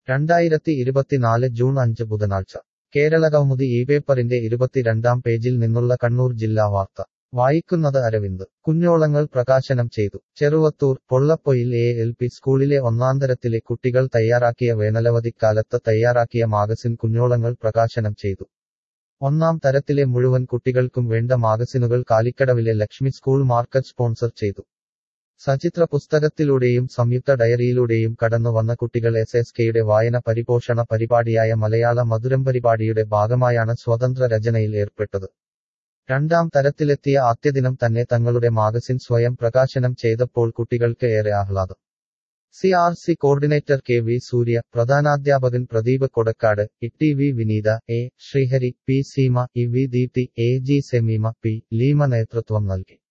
രണ്ടായിരത്തി ഇരുപത്തിനാല് ജൂൺ അഞ്ച് ബുധനാഴ്ച കേരളകൗമുദി ഈ പേപ്പറിന്റെ ഇരുപത്തിരണ്ടാം പേജിൽ നിന്നുള്ള കണ്ണൂർ ജില്ലാ വാർത്ത വായിക്കുന്നത് അരവിന്ദ് കുഞ്ഞോളങ്ങൾ പ്രകാശനം ചെയ്തു Cheruvathur Pollappoyil A L P സ്കൂളിലെ ഒന്നാന്തരത്തിലെ കുട്ടികൾ തയ്യാറാക്കിയ വേനലവധിക്കാലത്ത് തയ്യാറാക്കിയ മാഗസിൻ കുഞ്ഞോളങ്ങൾ പ്രകാശനം ചെയ്തു ഒന്നാം തരത്തിലെ മുഴുവൻ കുട്ടികൾക്കും വേണ്ട മാഗസിനുകൾ കാലിക്കടവിലെ ലക്ഷ്മി സ്കൂൾ മാർക്കറ്റ് സ്പോൺസർ ചെയ്തു സചിത്ര പുസ്തകത്തിലൂടെയും സംയുക്ത ഡയറിയിലൂടെയും കടന്നു വന്ന കുട്ടികൾ എസ് എസ് കെയുടെ വായന പരിപോഷണ പരിപാടിയായ മലയാള മധുരം പരിപാടിയുടെ ഭാഗമായാണ് സ്വതന്ത്ര രചനയിൽ ഏർപ്പെട്ടത് രണ്ടാം തരത്തിലെത്തിയ ആദ്യദിനം തന്നെ തങ്ങളുടെ മാഗസിൻ സ്വയം പ്രകാശനം ചെയ്തപ്പോൾ കുട്ടികൾക്ക് ഏറെ ആഹ്ലാദം C R C coordinator K V Surya പ്രധാനാധ്യാപകൻ Pradeep Kodakkad E T V Vineetha A Sreehari P Seema E V Deepthi A G Semeema P Leema നേതൃത്വം നൽകി